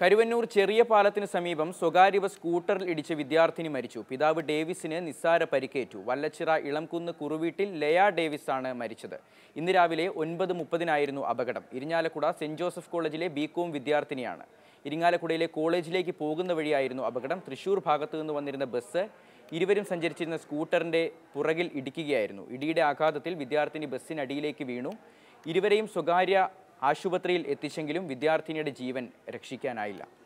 കരുവന്നൂർ ചെറിയ പാലത്തിന് സമീപം സ്വകാര്യ ബസ് സ്കൂട്ടറിൽ ഇടിച്ച് വിദ്യാർത്ഥിനി മരിച്ചു പിതാവ് ഡേവിസിന് നിസ്സാര പരിക്കേറ്റു വല്ലച്ചിറ ഇളംകുന്ന് കുറുവീട്ടിൽ ലയ ഡേവിസ് ആണ് മരിച്ചത് ഇന്ന് രാവിലെ ഒൻപത് മുപ്പതിനായിരുന്നു അപകടം ഇരിഞ്ഞാലക്കുട സെന്റ് ജോസഫ് കോളേജിലെ ബികോം വിദ്യാർത്ഥിനിയാണ് ഇരിങ്ങാലക്കുടയിലെ കോളേജിലേക്ക് പോകുന്ന വഴിയായിരുന്നു അപകടം തൃശൂർ ഭാഗത്തു നിന്ന് വന്നിരുന്ന ബസ് ഇരുവരും സഞ്ചരിച്ചിരുന്ന സ്കൂട്ടറിന്റെ പുറകിൽ ഇടിക്കുകയായിരുന്നു ഇടിയുടെ ആഘാതത്തിൽ വിദ്യാർത്ഥിനി ബസ്സിനടിയിലേക്ക് വീണു ഇരുവരെയും സ്വകാര്യ ആശുപത്രിയിൽ എത്തിച്ചെങ്കിലും വിദ്യാർത്ഥിനിയുടെ ജീവൻ രക്ഷിക്കാനായില്ല